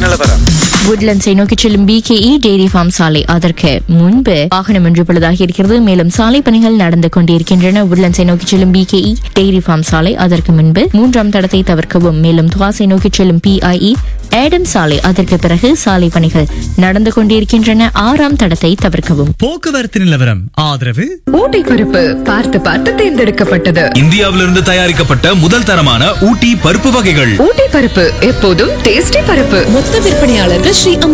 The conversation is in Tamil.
நிலவரம் woodlands-ஐ நோக்கிச் செல்லும் பிகேஇ டெய்ரி ஃபார்ம் சாலை அதற்கு முன்பு வாகனம் ஒன்று பழுதாகி இருக்கிறது மேலும் சாலை பணிகள் நடந்து கொண்டிருக்கின்றன woodlands-ஐ நோக்கிச் செல்லும் பிகேஇ டெய்ரி ஃபார்ம் சாலை அதற்கு முன்பு மூன்றாம் தடத்தை தவிர்க்கவும் மேலும் துவாசை நோக்கிச் செல்லும் பிஐஇ ஏடம் சாலை அதற்கு பிறகு சாலை பணிகள் நடந்து கொண்டிருக்கின்றன ஆறாம் தடத்தை தவிர்க்கவும் போக்குவரத்து நிலவரம் ஆதரவு ஊட்டி பருப்பு பார்த்து பார்த்து தேர்ந்தெடுக்கப்பட்டது இந்தியாவிலிருந்து தயாரிக்கப்பட்ட முதல் தரமான ஊட்டி பருப்பு வகைகள் ஊட்டி பருப்பு எப்போதும் டேஸ்டி பருப்பு மொத்த விற்பனையாளர்கள் ஸ்ரீ